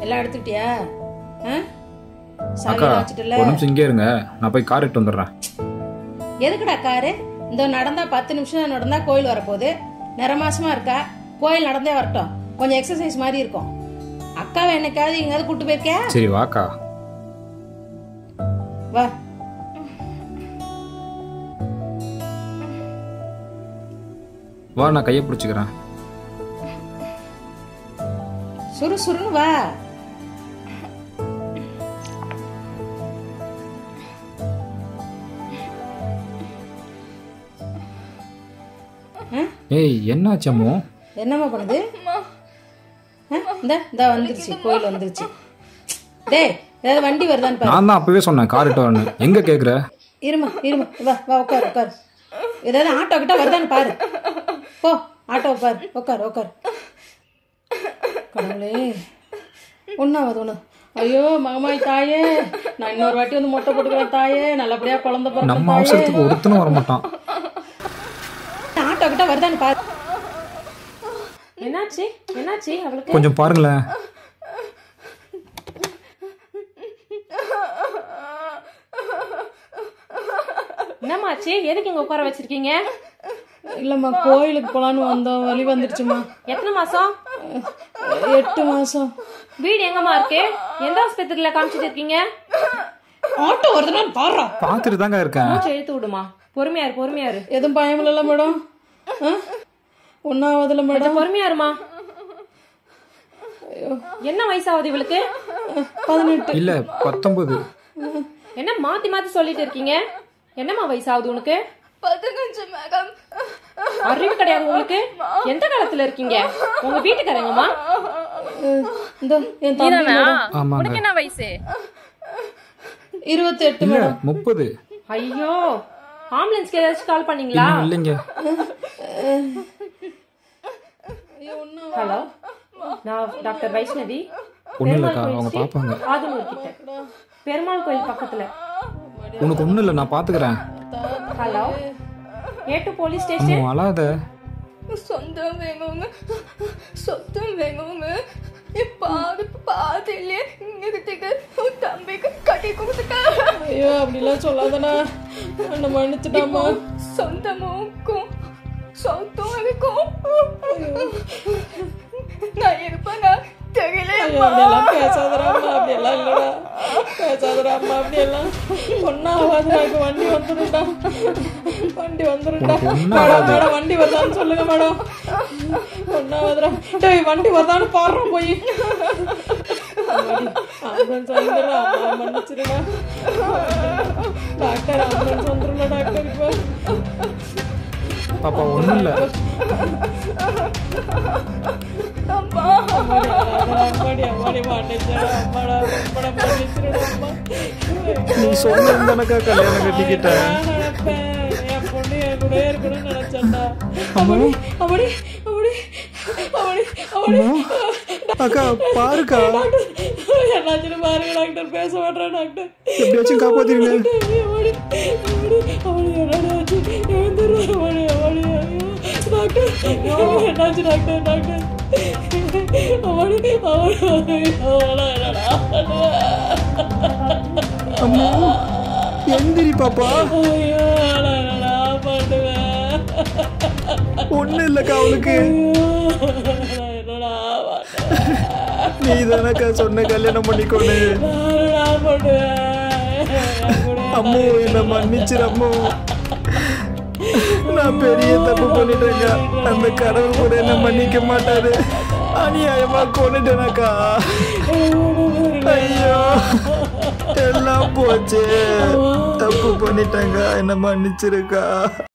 எல்லாம் எடுத்துக்கிட்டியா ஆ சாவி அக்கா வச்சுட்டுல ஒரு நிமிஷம் இங்கே இருங்க நான் போய் கார் எடுத்து வந்துடுறேன் எதுக்குடா காரு இந்த நடந்தா பத்து நிமிஷம் நடந்தா கோயில் வரப்போகுது நிற மாசமா இருக்கா கோயில் நடந்தே வரட்டும் கொஞ்சம் எக்ஸசைஸ் மாதிரி இருக்கும் அக்காவை என்னைக்காவது எங்கேயாவது கூட்டு போயிருக்கியா சரி வாக்கா வா வா நான் கையை பிடிச்சிக்கிறேன் சுறுசுறுன்னு வா ஆ? ஏய் என்னாச்சு அம்மு என்னம்மா பண்ணுது ஆ? இந்த இந்த வந்துருச்சு கோயில் வந்துருச்சு டேய் ஏதாவது வண்டி வருதான்னு பாரு நான் தான் அப்பவே சொன்னேன் கார் எடுத்து வரணும் எங்க கேக்குற இருமா இருமா வா வா உட்கார் உட்கார் ஏதாவது ஆட்டோ கிட்ட வருதான்னு பாரு போ ஆட்டோ பாரு உட்கார் உட்கார் கடவுளே ஒன்றாவது ஒன்று ஐயோ மகமாய் தாயே நான் இன்னொரு வாட்டி வந்து மொட்டை போட்டுக்கிறேன் தாயே நல்லபடியா குழந்தை பிறந்த நம்ம தாயே அவசரத்துக்கு ஒருத்தனும் வர மாட்டான் ஆட்டோ கிட்ட வருதான்னு பாரு என்னாச்சு என்னாச்சு அவளுக்கு கொஞ்சம் பாருங்களேன் என்னமாச்சு எதுக்கு இங்க உட்கார வச்சிருக்கீங்க இல்லைம்மா கோயிலுக்கு போகலான்னு வந்தோம் வழி வந்துருச்சுமா எத்தனை மாசம் எட்டு மாசம் வீடு எங்கம்மா இருக்கு எந்த ஆஸ்பத்திரியில காமிச்சிட்டு இருக்கீங்க ஆட்டோ வருதுன்னு பாடுறா பார்த்துட்டு தாங்க இருக்கேன் மூச்சு இழுத்து விடுமா பொறுமையா இரு பொறுமையா இரு எதுவும் பயம் இல்லைல்ல மேடம் ஒன்றாவதுல மேடம் கொஞ்சம் பொறுமையா இருமா என்ன வயசாகுது இவளுக்கு பதினெட்டு இல்ல பத்தொன்பது என்ன மாத்தி மாத்தி சொல்லிட்டு இருக்கீங்க என்னம்மா வயசாகுது உனக்கு பதினஞ்சு மேடம் அறிவு கிடையாது உங்களுக்கு எந்த காலத்துல இருக்கீங்க உங்க வீட்டுக்காரங்கம்மா இந்த என் தம்பி மேடம் ஆமாங்க என்ன வயசு இருபத்தி எட்டு இல்ல மேடம் முப்பது ஐயோ ஆம்புலன்ஸ்க்கு ஏதாச்சும் கால் பண்ணீங்களா இன்னும் இல்லைங்க ஹலோ நான் டாக்டர் வைஷ்ணவி ஒண்ணும் இல்லக்கா அவங்க பாப்பாங்க ஆதனூர் கிட்ட பெருமாள் கோயில் பக்கத்துல உனக்கு ஒண்ணும் இல்ல நான் பாத்துக்கிறேன் hello A two police station Ammu அழாத சொந்தம் வேணுங்க சொத்தம் வேணுங்க என் பாதி பாதியிலே இங்கிட்டு உன் தம்பிக்கு கட்டி கொடுத்துட்டா ஐயோ அப்படிலாம் சொல்லாதடா என்ன மன்னிச்சுட்டாமா சொந்தமும் சொத்தும் இருக்கும் நான் இருப்பேனா தெரியல ஐயோ அப்படியெல்லாம் பேசாதடா அம்மா அப்படியெல்லாம் இல்லடா பேசாதடா அம்மா அப்படியெல்லாம் ஒன்னாவது எனக்கு வண்டி வந்துடும்டா வண்டி வந்துடும்டா உனக்கு ஒண்ணும் மேடம் ஆகாது. மேடம் வண்டி வருதான்னு சொல்லுங்க மேடம் ஒன்னாவதுடா டேய் வண்டி வருதான்னு பாடுறோம் போய் ஆம்புலன்ஸ் வந்துடுறா அம்மா மன்னிச்சிருடா டாக்டர் ஆம்புலன்ஸ் வந்துடும்ல டாக்டர் இப்போ பாப்பா ஒண்ணும் இல்ல அம்மாடி அம்மாடி மன்னிச்சிருடா அம்மாடா அம்மாடா மன்னிச்சிருடா அம்மா நீ சொன்னதுதானக்கா கல்யாணம் கட்டிக்கிட்ட நான் நினைப்பேன் என் பொண்ணு என் கூடயே இருக்கணும்னு நினைச்சேன்டா அப்படி அப்படி அப்படி அப்படி அப்படி அக்கா பாருக்கா என்னாச்சுன்னு பாருங்க டாக்டர் பேச மாட்டேன் டாக்டர் எப்படியாச்சும் காப்பாத்திருங்க அப்படி அப்படி அப்படி என்னாச்சு எழுந்துரு அப்படி அப்படி ஐயோ டாக்டர் என்னாச்சு டாக்டர் டாக்டர் அப்படி அப்படி என்னடா அம்மா எந்திரி பாப்பா ஐயோ நான் என்னடா பண்ணுவேன் ஒண்ணும் இல்லக்கா அவளுக்கு நான் என்னடா பண்ணுவேன் நீ தானக்கா சொன்ன கல்யாணம் பண்ணிக்கோன்னு நான் என்னடா பண்ணுவேன் என் கூட அம்மு என்ன மன்னிச்சிரு அம்மு நான் பெரிய தப்பு பண்ணிட்டேங்க அந்த கடவுள் கூட என்ன மன்னிக்க மாட்டாரு அநியாயமா கொண்டுட்டேனக்கா ஐயோ எல்லாம் போச்சு தப்பு பண்ணிட்டேங்க என்ன மன்னிச்சிருக்கா